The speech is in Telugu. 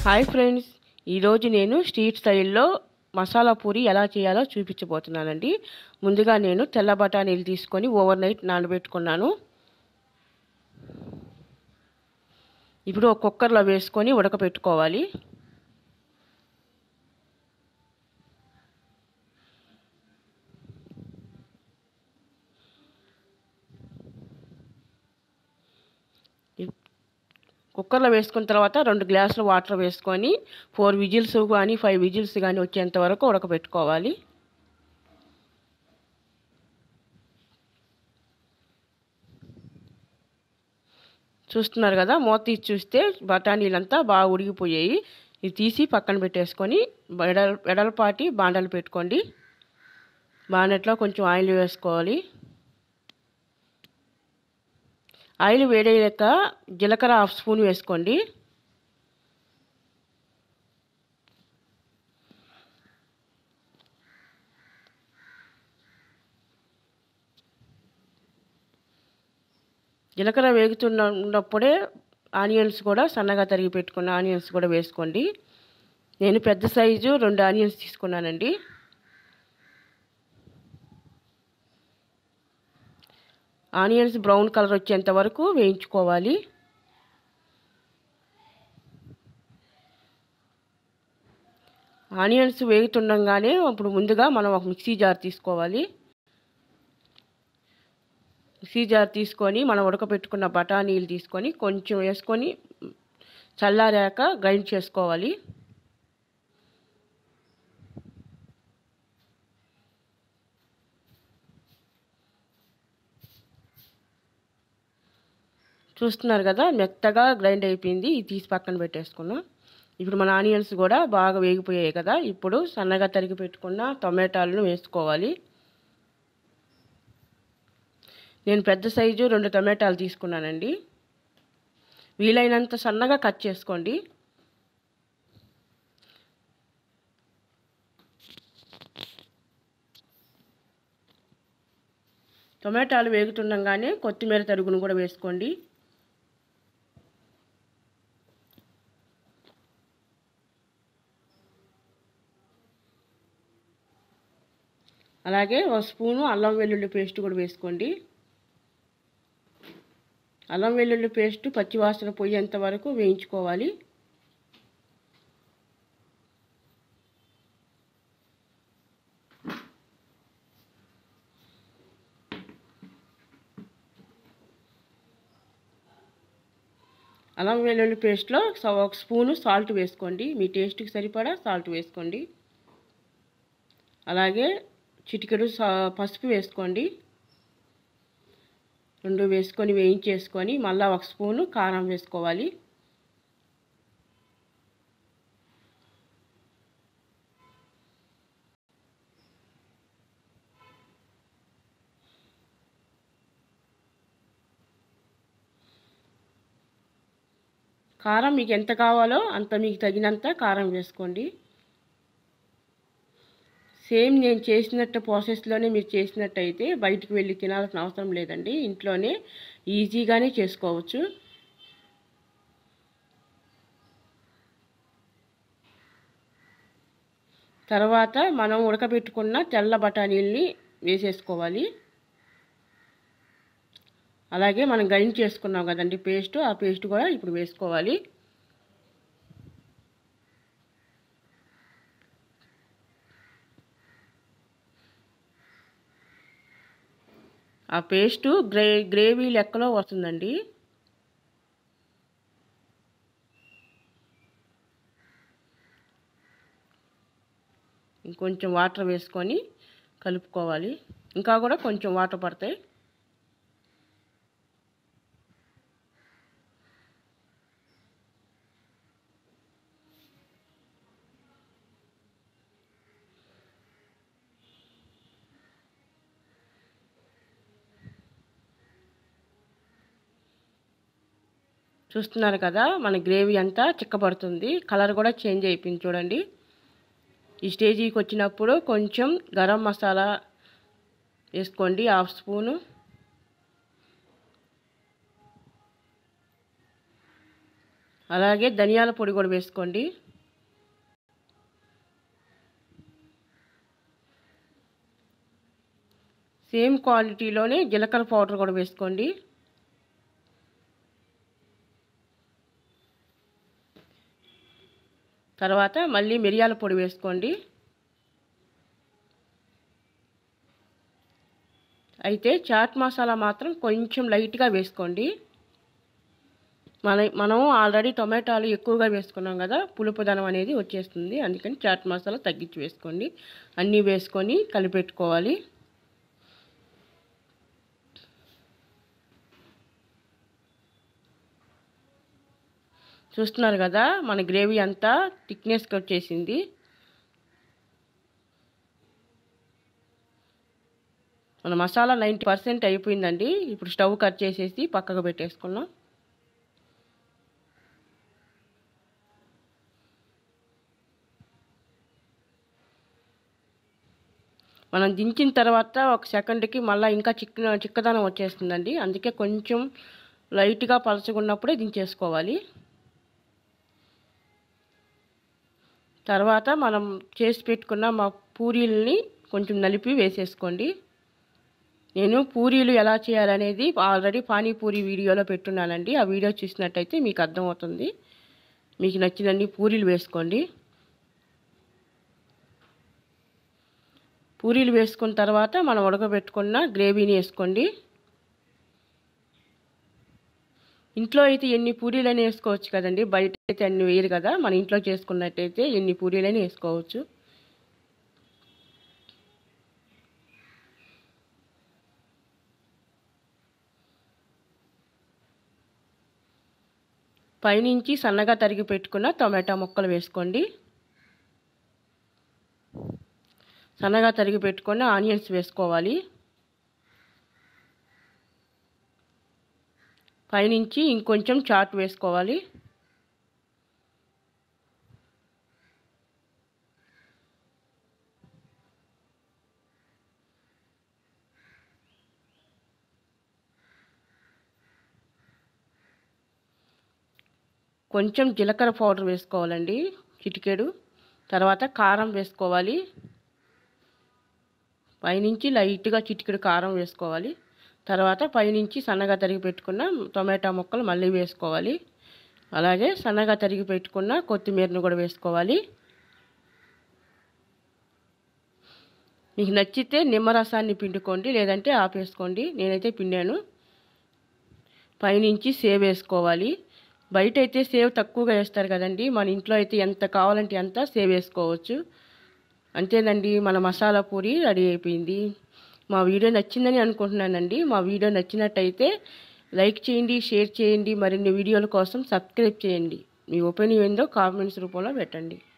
హాయ్ ఫ్రెండ్స్ ఈరోజు నేను స్ట్రీట్ స్టైల్లో మసాలా పూరి ఎలా చేయాలో చూపించబోతున్నానండి ముందుగా నేను తెల్ల బఠానీలు తీసుకొని ఓవర్ నైట్ నానబెట్టుకున్నాను ఇప్పుడు ఒక కుక్కర్లో వేసుకొని ఉడకపెట్టుకోవాలి కుక్కర్లో వేసుకున్న తర్వాత రెండు గ్లాసులు వాటర్ వేసుకొని ఫోర్ విజిల్స్ కానీ ఫైవ్ విజిల్స్ కానీ వచ్చేంత వరకు ఉడకబెట్టుకోవాలి చూస్తున్నారు కదా మూత తీసి చూస్తే బఠానీలంతా బాగా ఉడిగిపోయాయి ఇది తీసి పక్కన పెట్టేసుకొని వెడల్ వెడల్పాటి బాండలు పెట్టుకోండి బాండట్లో కొంచెం ఆయిల్ వేసుకోవాలి ఆయిల్ వేడయ్యాక జీలకర్ర హాఫ్ స్పూన్ వేసుకోండి జీలకర్ర వేగుతున్న ఉన్నప్పుడే ఆనియన్స్ కూడా సన్నగా తరిగి పెట్టుకున్న ఆనియన్స్ కూడా వేసుకోండి నేను పెద్ద సైజు రెండు ఆనియన్స్ తీసుకున్నానండి ఆనియన్స్ బ్రౌన్ కలర్ వచ్చేంత వరకు వేయించుకోవాలి ఆనియన్స్ వేగుతుండగానే ఇప్పుడు ముందుగా మనం ఒక మిక్సీ జార్ తీసుకోవాలి మిక్సీ జార్ తీసుకొని మనం ఉడకపెట్టుకున్న బఠానీలు తీసుకొని కొంచెం వేసుకొని చల్లారాక గ్రైండ్ చేసుకోవాలి చూస్తున్నారు కదా మెత్తగా గ్రైండ్ అయిపోయింది ఇది తీసి పక్కన పెట్టేసుకున్నాం ఇప్పుడు మన ఆనియన్స్ కూడా బాగా వేగిపోయాయి కదా ఇప్పుడు సన్నగా తరిగి పెట్టుకున్న టొమాటాలను వేసుకోవాలి నేను పెద్ద సైజు రెండు టమాటాలు తీసుకున్నానండి వీలైనంత సన్నగా కట్ చేసుకోండి టొమాటాలు వేగుతుండగానే కొత్తిమీర తరుగును కూడా వేసుకోండి అలాగే ఒక స్పూను అల్లం వెల్లుల్లి పేస్ట్ కూడా వేసుకోండి అల్లం వెల్లుల్లి పేస్ట్ పచ్చివాసన పోయేంత వరకు వేయించుకోవాలి అల్లం వెల్లుల్లి పేస్ట్లో ఒక స్పూను సాల్ట్ వేసుకోండి మీ టేస్ట్కి సరిపడా సాల్ట్ వేసుకోండి అలాగే చిటికెడు పసుపు వేసుకోండి రెండు వేసుకొని వేయించేసుకొని మళ్ళీ ఒక స్పూను కారం వేసుకోవాలి కారం మీకు ఎంత కావాలో అంత మీకు తగినంత కారం వేసుకోండి సేమ్ నేను చేసినట్టు ప్రాసెస్లోనే మీరు చేసినట్టయితే బయటికి వెళ్ళి తినాల్సిన అవసరం లేదండి ఇంట్లోనే ఈజీగానే చేసుకోవచ్చు తర్వాత మనం ఉడకబెట్టుకున్న తెల్ల బఠానీల్ని వేసేసుకోవాలి అలాగే మనం గ్రైండ్ చేసుకున్నాం కదండి పేస్ట్ ఆ పేస్ట్ కూడా ఇప్పుడు వేసుకోవాలి ఆ పేస్టు గ్రే గ్రేవీ లెక్కలో వస్తుందండి ఇంకొంచెం వాటర్ వేసుకొని కలుపుకోవాలి ఇంకా కూడా కొంచెం వాటర్ పడతాయి చూస్తున్నారు కదా మన గ్రేవీ అంతా చిక్కబడుతుంది కలర్ కూడా చేంజ్ అయిపోయింది చూడండి ఈ స్టేజీకి వచ్చినప్పుడు కొంచెం గరం మసాలా వేసుకోండి హాఫ్ స్పూను అలాగే ధనియాల పొడి కూడా వేసుకోండి సేమ్ క్వాలిటీలోనే జీలకర్ర పౌడర్ కూడా వేసుకోండి తర్వాత మళ్ళీ మిరియాల పొడి వేసుకోండి అయితే చాట్ మసాలా మాత్రం కొంచెం లైట్గా వేసుకోండి మన మనం ఆల్రెడీ టొమాటోలు ఎక్కువగా వేసుకున్నాం కదా పులుపుదనం అనేది వచ్చేస్తుంది అందుకని చాట్ మసాలా తగ్గించి వేసుకోండి అన్నీ వేసుకొని కలిపెట్టుకోవాలి చూస్తున్నారు కదా మన గ్రేవీ అంతా థిక్నెస్కి వచ్చేసింది మన మసాలా నైంటీ పర్సెంట్ అయిపోయిందండి ఇప్పుడు స్టవ్ కట్ చేసేసి పక్కకు పెట్టేసుకున్నాం మనం దించిన తర్వాత ఒక సెకండ్కి మళ్ళీ ఇంకా చిక్క చిక్కదనం వచ్చేస్తుందండి అందుకే కొంచెం లైట్గా పలచకున్నప్పుడే దించేసుకోవాలి తర్వాత మనం చేసి పెట్టుకున్న మా పూరీలని కొంచెం నలిపి వేసేసుకోండి నేను పూరీలు ఎలా చేయాలనేది ఆల్రెడీ పానీపూరి వీడియోలో పెట్టున్నానండి ఆ వీడియో చూసినట్టయితే మీకు అర్థమవుతుంది మీకు నచ్చినన్ని పూరీలు వేసుకోండి పూరీలు వేసుకున్న తర్వాత మనం ఉడకబెట్టుకున్న గ్రేవీని వేసుకోండి ఇంట్లో అయితే ఎన్ని పూరీలైనా వేసుకోవచ్చు కదండి బయట అయితే అన్ని వేయరు కదా మన ఇంట్లో చేసుకున్నట్టయితే ఎన్ని పూరీలైనా వేసుకోవచ్చు పైనుంచి సన్నగా తరిగి పెట్టుకున్న టొమాటో ముక్కలు వేసుకోండి సన్నగా తరిగి పెట్టుకున్న ఆనియన్స్ వేసుకోవాలి పైనుంచి ఇంకొంచెం చాట్ వేసుకోవాలి కొంచెం జీలకర్ర పౌడర్ వేసుకోవాలండి చిటికెడు తర్వాత కారం వేసుకోవాలి పైనుంచి లైట్గా చిటికెడు కారం వేసుకోవాలి తర్వాత పైనుంచి సన్నగా తరిగి పెట్టుకున్న టొమాటో ముక్కలు మళ్ళీ వేసుకోవాలి అలాగే సన్నగా తరిగి పెట్టుకున్న కొత్తిమీరను కూడా వేసుకోవాలి మీకు నచ్చితే నిమ్మరసాన్ని పిండుకోండి లేదంటే ఆపేసుకోండి నేనైతే పిండాను పైనుంచి సేవ్ వేసుకోవాలి బయట అయితే సేవ్ తక్కువగా వేస్తారు కదండి మన ఇంట్లో అయితే ఎంత కావాలంటే అంత సేవ్ వేసుకోవచ్చు అంతేనండి మన మసాలా పూరి రెడీ అయిపోయింది మా వీడియో నచ్చిందని అనుకుంటున్నానండి మా వీడియో నచ్చినట్టయితే లైక్ చేయండి షేర్ చేయండి మరిన్ని వీడియోల కోసం సబ్స్క్రైబ్ చేయండి మీ ఒపీనియన్ ఏందో కామెంట్స్ రూపంలో పెట్టండి